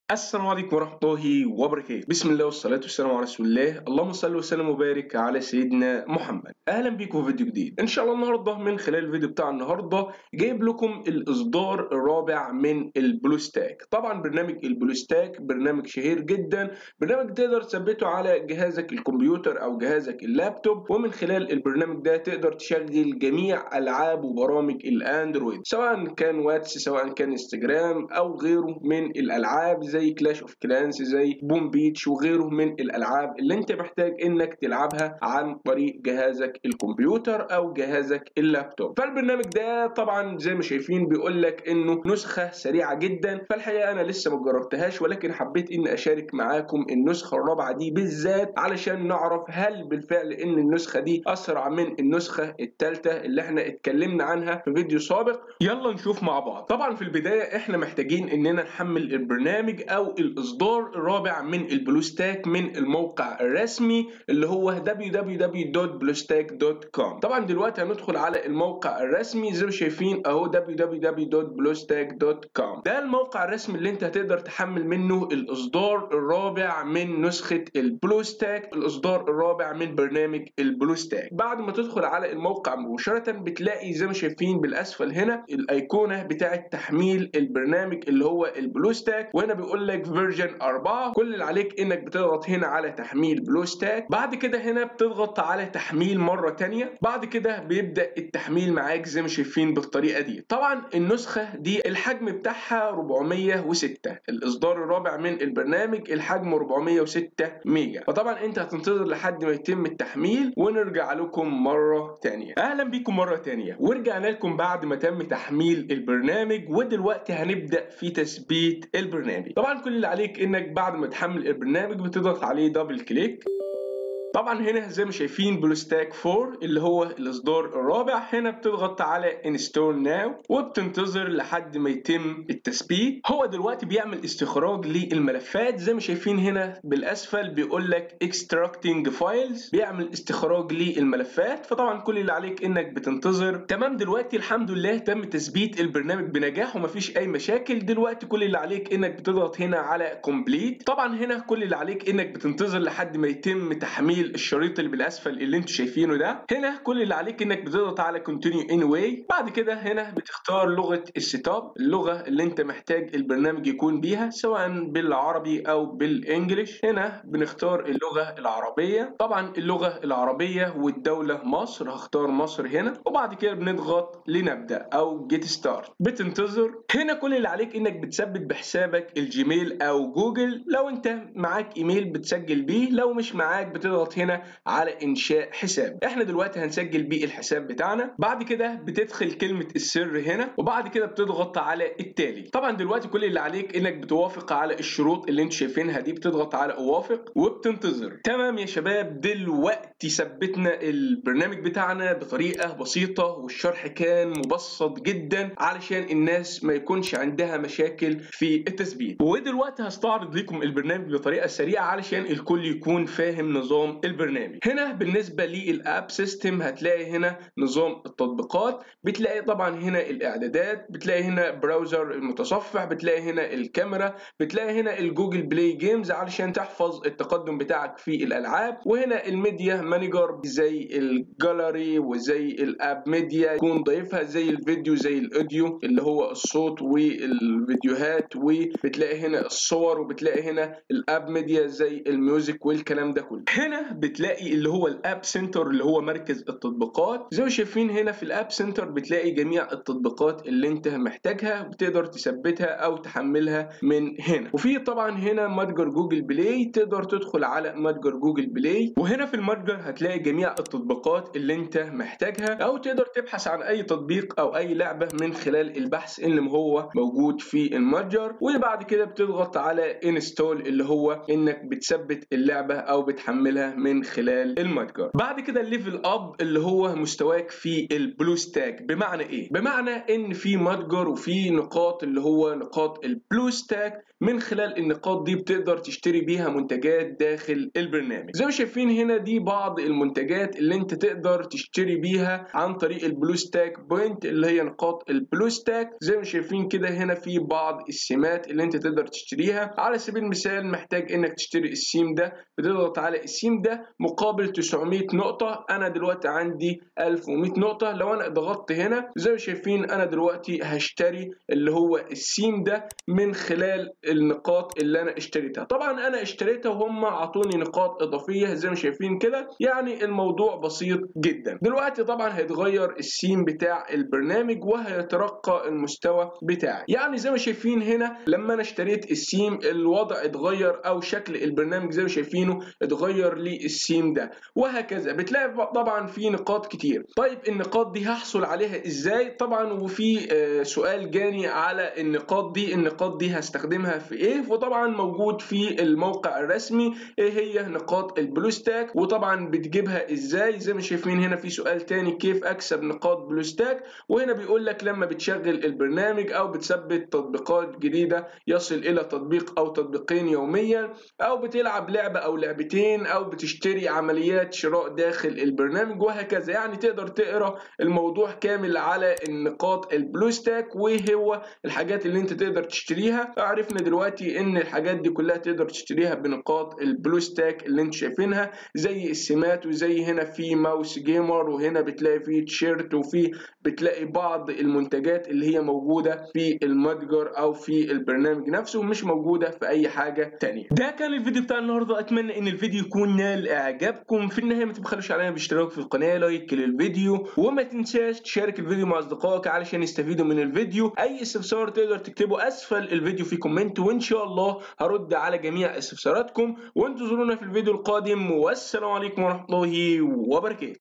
السلام عليكم ورحمة الله وبركاته بسم الله والصلاة والسلام على رسول الله اللهم صل وسلم وبارك على سيدنا محمد أهلا بيكم في فيديو جديد إن شاء الله النهاردة من خلال الفيديو بتاع النهاردة جايب لكم الإصدار الرابع من البلوستاك طبعا برنامج البلوستاك برنامج شهير جدا برنامج تقدر تثبته على جهازك الكمبيوتر أو جهازك اللابتوب ومن خلال البرنامج ده تقدر تشغل جميع ألعاب وبرامج الأندرويد سواء كان واتس سواء كان انستجرام أو غيره من الألعاب زي زي كلاش اوف كلانس زي بوم بيتش وغيره من الالعاب اللي انت محتاج انك تلعبها عن طريق جهازك الكمبيوتر او جهازك اللابتوب فالبرنامج ده طبعا زي ما شايفين بيقول لك انه نسخه سريعه جدا فالحقيقه انا لسه ما جربتهاش ولكن حبيت ان اشارك معاكم النسخه الرابعه دي بالذات علشان نعرف هل بالفعل ان النسخه دي اسرع من النسخه الثالثه اللي احنا اتكلمنا عنها في فيديو سابق يلا نشوف مع بعض طبعا في البدايه احنا محتاجين اننا نحمل البرنامج او الاصدار الرابع من البلوستاك من الموقع الرسمي اللي هو www.bluestack.com طبعا دلوقتي هندخل على الموقع الرسمي زي ما شايفين اهو www.bluestack.com ده الموقع الرسمي اللي انت هتقدر تحمل منه الاصدار الرابع من نسخة البلوستاك الاصدار الرابع من برنامج البلوستاك بعد ما تدخل على الموقع مباشرة بتلاقي زي ما شايفين بالاسفل هنا الايقونة بتاعة تحميل البرنامج اللي هو البلوستاك وهنا بيقول لك فيرجن 4 كل اللي عليك انك بتضغط هنا على تحميل بلو ستاك بعد كده هنا بتضغط على تحميل مره تانية بعد كده بيبدا التحميل معاك زي ما شايفين بالطريقه دي طبعا النسخه دي الحجم بتاعها 406 الاصدار الرابع من البرنامج الحجم 406 ميجا فطبعا انت هتنتظر لحد ما يتم التحميل ونرجع لكم مره تانية اهلا بيكم مره تانية ورجعنا لكم بعد ما تم تحميل البرنامج ودلوقتي هنبدا في تثبيت البرنامج طبعا كل اللي عليك انك بعد ما تحمل البرنامج بتضغط عليه دبل كليك طبعا هنا زي ما شايفين بلوستاك 4 اللي هو الاصدار الرابع هنا بتضغط على انستول ناو وبتنتظر لحد ما يتم التثبيت هو دلوقتي بيعمل استخراج للملفات زي ما شايفين هنا بالاسفل بيقول لك extracting files بيعمل استخراج للملفات فطبعا كل اللي عليك انك بتنتظر تمام دلوقتي الحمد لله تم تثبيت البرنامج بنجاح ومفيش اي مشاكل دلوقتي كل اللي عليك انك بتضغط هنا على complete طبعا هنا كل اللي عليك انك بتنتظر لحد ما يتم تحميل الشريط اللي بالاسفل اللي انتوا شايفينه ده هنا كل اللي عليك انك بتضغط على continue anyway بعد كده هنا بتختار لغه السيت اب اللغه اللي انت محتاج البرنامج يكون بيها سواء بالعربي او بالانجلش هنا بنختار اللغه العربيه طبعا اللغه العربيه والدوله مصر هختار مصر هنا وبعد كده بنضغط لنبدا او جيت ستارت بتنتظر هنا كل اللي عليك انك بتثبت بحسابك الجيميل او جوجل لو انت معاك ايميل بتسجل بيه لو مش معاك بتضغط هنا على انشاء حساب احنا دلوقتي هنسجل بيه الحساب بتاعنا بعد كده بتدخل كلمه السر هنا وبعد كده بتضغط على التالي طبعا دلوقتي كل اللي عليك انك بتوافق على الشروط اللي انتوا شايفينها دي بتضغط على اوافق وبتنتظر تمام يا شباب دلوقتي ثبتنا البرنامج بتاعنا بطريقه بسيطه والشرح كان مبسط جدا علشان الناس ما يكونش عندها مشاكل في التثبيت ودلوقتي هستعرض لكم البرنامج بطريقه سريعه علشان الكل يكون فاهم نظام البرنامج هنا بالنسبه للاب سيستم هتلاقي هنا نظام التطبيقات بتلاقي طبعا هنا الاعدادات بتلاقي هنا براوزر المتصفح بتلاقي هنا الكاميرا بتلاقي هنا الجوجل بلاي جيمز علشان تحفظ التقدم بتاعك في الالعاب وهنا الميديا مانجر زي الجاليري وزي الاب ميديا يكون ضايفها زي الفيديو زي الاوديو اللي هو الصوت والفيديوهات وبتلاقي هنا الصور وبتلاقي هنا الاب ميديا زي الميوزك والكلام ده كله هنا بتلاقي اللي هو الاب سنتر اللي هو مركز التطبيقات زي ما شايفين هنا في الاب سنتر بتلاقي جميع التطبيقات اللي انت محتاجها بتقدر تثبتها او تحملها من هنا وفي طبعا هنا متجر جوجل بلاي تقدر تدخل على متجر جوجل بلاي وهنا في المتجر هتلاقي جميع التطبيقات اللي انت محتاجها او تقدر تبحث عن اي تطبيق او اي لعبه من خلال البحث اللي هو موجود في المتجر وبعد كده بتضغط على انستول اللي هو انك بتثبت اللعبه او بتحملها من خلال المتجر بعد كده الليفل اب اللي هو مستواك في البلو ستاك بمعنى ايه بمعنى ان في متجر وفي نقاط اللي هو نقاط البلو ستاك من خلال النقاط دي بتقدر تشتري بيها منتجات داخل البرنامج زي ما شايفين هنا دي بعض المنتجات اللي انت تقدر تشتري بيها عن طريق البلو ستاك بوينت اللي هي نقاط البلو ستاك زي ما شايفين كده هنا في بعض السمات اللي انت تقدر تشتريها على سبيل المثال محتاج انك تشتري السيم ده بتضغط على السيم ده مقابل 900 نقطة انا دلوقتي عندي 1100 نقطة لو انا ضغطت هنا زي ما شايفين انا دلوقتي هشتري اللي هو السيم ده من خلال النقاط اللي انا اشتريتها طبعا انا اشتريتها وهم اعطوني نقاط اضافيه زي ما شايفين كده يعني الموضوع بسيط جدا دلوقتي طبعا هيتغير السيم بتاع البرنامج وهيترقى المستوى بتاعي يعني زي ما شايفين هنا لما انا اشتريت السيم الوضع اتغير او شكل البرنامج زي ما شايفينه اتغير لي السيم ده وهكذا بتلاقي طبعا في نقاط كتير طيب النقاط دي هحصل عليها ازاي طبعا وفي آه سؤال جاني على النقاط دي النقاط دي هستخدمها في ايه وطبعا موجود في الموقع الرسمي ايه هي نقاط البلوستاك وطبعا بتجيبها ازاي زي ما شايفين هنا في سؤال تاني كيف اكسب نقاط بلوستاك وهنا بيقول لك لما بتشغل البرنامج او بتثبت تطبيقات جديده يصل الى تطبيق او تطبيقين يوميا او بتلعب لعبه او لعبتين او بتشتري عمليات شراء داخل البرنامج وهكذا يعني تقدر تقرا الموضوع كامل على النقاط البلوستاك وهو الحاجات اللي انت تقدر تشتريها عرفنا دلوقتي ان الحاجات دي كلها تقدر تشتريها بنقاط البلو ستاك اللي انت شايفينها زي السمات وزي هنا في ماوس جيمر وهنا بتلاقي في تيشيرت وفي بتلاقي بعض المنتجات اللي هي موجوده في المتجر او في البرنامج نفسه مش موجوده في اي حاجه تانية ده كان الفيديو بتاع النهارده اتمنى ان الفيديو يكون نال اعجابكم في النهايه ما تبخلوش علينا باشتراك في القناه لايك للفيديو وما تنساش تشارك الفيديو مع اصدقائك علشان يستفيدوا من الفيديو اي استفسار تقدر تكتبه اسفل الفيديو في كومنت وان شاء الله هرد على جميع استفساراتكم وانتظرونا في الفيديو القادم والسلام عليكم ورحمه الله وبركاته